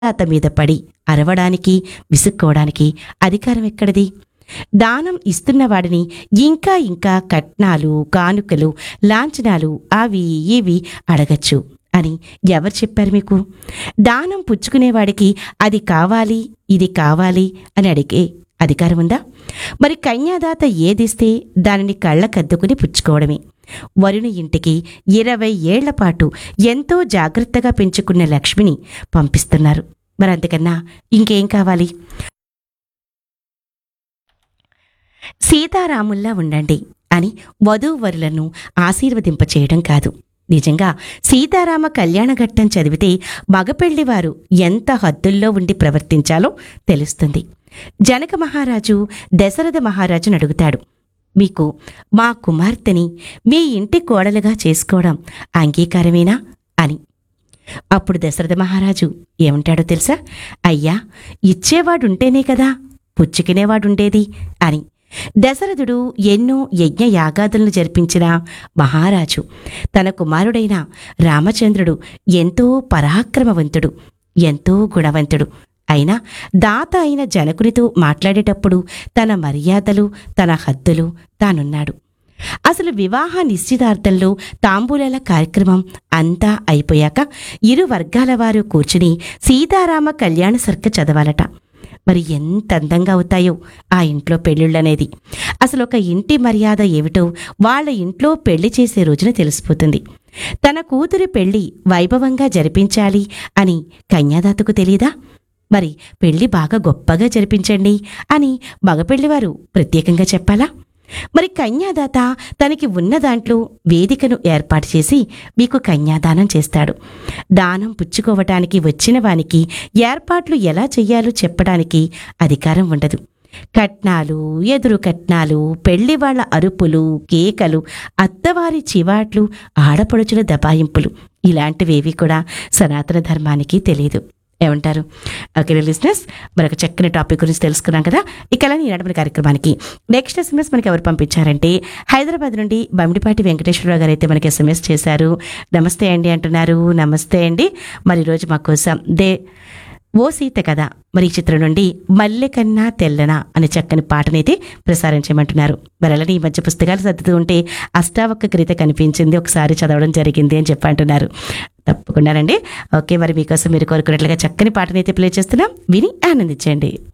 అత మీద పడి అరవడానికి విసుక్కోవడానికి అధికారం ఎక్కడిది దానం ఇస్తున్నవాడిని ఇంకా ఇంకా కట్నాలు కానుకలు లాంఛనాలు అవి ఇవి అడగచ్చు అని ఎవరు చెప్పారు మీకు దానం పుచ్చుకునేవాడికి అది కావాలి ఇది కావాలి అని అడిగే అధికారం ఉందా మరి కన్యాదాత ఏదిస్తే దానిని కళ్ళకద్దుకుని పుచ్చుకోవడమే వరుని ఇంటికి ఇరవై ఏళ్ల పాటు ఎంతో జాగ్రత్తగా పెంచుకున్న లక్ష్మిని పంపిస్తున్నారు మరి అంతకన్నా ఇంకేం కావాలి సీతారాముల్లా ఉండండి అని వధూవరులను ఆశీర్వదింపచేయడం కాదు నిజంగా సీతారామ కళ్యాణ ఘట్టం చదివితే మగపెళ్లివారు ఎంత హద్దుల్లో ఉండి ప్రవర్తించాలో తెలుస్తుంది జనక మహారాజు దశరథ మహారాజును అడుగుతాడు మీకు మా కుమార్తెని మీ ఇంటి కోడలుగా చేసుకోవడం అంగీకారమేనా అని అప్పుడు దశరథ మహారాజు ఏమంటాడో తెలుసా అయ్యా ఇచ్చేవాడుంటేనే కదా పుచ్చుకునేవాడుండేది అని దశరథుడు ఎన్నో యజ్ఞ యాగాదులను జరిపించిన మహారాజు తన కుమారుడైన రామచంద్రుడు ఎంతో పరాక్రమవంతుడు ఎంతో గుణవంతుడు అయినా దాత అయిన జనకునితో మాట్లాడేటప్పుడు తన మర్యాదలు తన హద్దులు తానున్నాడు అసలు వివాహ నిశ్చితార్థంలో తాంబూలాల కార్యక్రమం అంతా అయిపోయాక ఇరు వర్గాల వారు కూర్చుని సీతారామ కళ్యాణ సర్గ చదవాలట మరి ఎంత అందంగా అవుతాయో ఆ ఇంట్లో పెళ్ళిళ్ళనేది అసలు ఒక ఇంటి మర్యాద ఏమిటో వాళ్ళ ఇంట్లో పెళ్లి చేసే రోజున తెలిసిపోతుంది తన కూతురి పెళ్లి వైభవంగా జరిపించాలి అని కన్యాదాతకు తెలియదా మరి పెళ్లి బాగా గొప్పగా జరిపించండి అని మగపెళ్లివారు ప్రత్యేకంగా చెప్పాలా మరి కన్యాదాత తనకి ఉన్న దాంట్లో వేదికను ఏర్పాటు చేసి మీకు కన్యాదానం చేస్తాడు దానం పుచ్చుకోవటానికి వచ్చిన వానికి ఏర్పాట్లు ఎలా చెయ్యాలో చెప్పడానికి అధికారం ఉండదు కట్నాలు ఎదురు కట్నాలు పెళ్లి వాళ్ళ అరుపులు కేకలు అత్తవారి చివాట్లు ఆడపడుచుల దబాయింపులు ఇలాంటివేవి కూడా సనాతన ధర్మానికి తెలియదు ఏమంటారు ఓకే లిజినెస్ మరొక చక్కని టాపిక్ గురించి తెలుసుకున్నాం కదా ఇక అలా ఈనాటి మన కార్యక్రమానికి నెక్స్ట్ ఎస్ఎంఎస్ మనకి ఎవరు పంపించారంటే హైదరాబాద్ నుండి బమిడిపాటి వెంకటేశ్వరరావు గారు అయితే మనకి ఎస్ఎంఎస్ చేశారు నమస్తే అండి అంటున్నారు నమస్తే అండి మరి ఈరోజు మా కోసం దే ఓ సీత కదా మరి ఈ చిత్రం నుండి మల్లె కన్నా తెల్లనా అనే చక్కని పాటనైతే ప్రసారం చేయమంటున్నారు మరి అలానే ఈ మధ్య పుస్తకాలు చదువుతూ ఉంటే అష్టావక్క క్రిత కనిపించింది ఒకసారి చదవడం జరిగింది అని చెప్పి అంటున్నారు తప్పకుండానండి ఓకే మరి మీకోసం మీరు కోరుకున్నట్లుగా చక్కని పాటనైతే ప్లే చేస్తున్నాం విని ఆనందించండి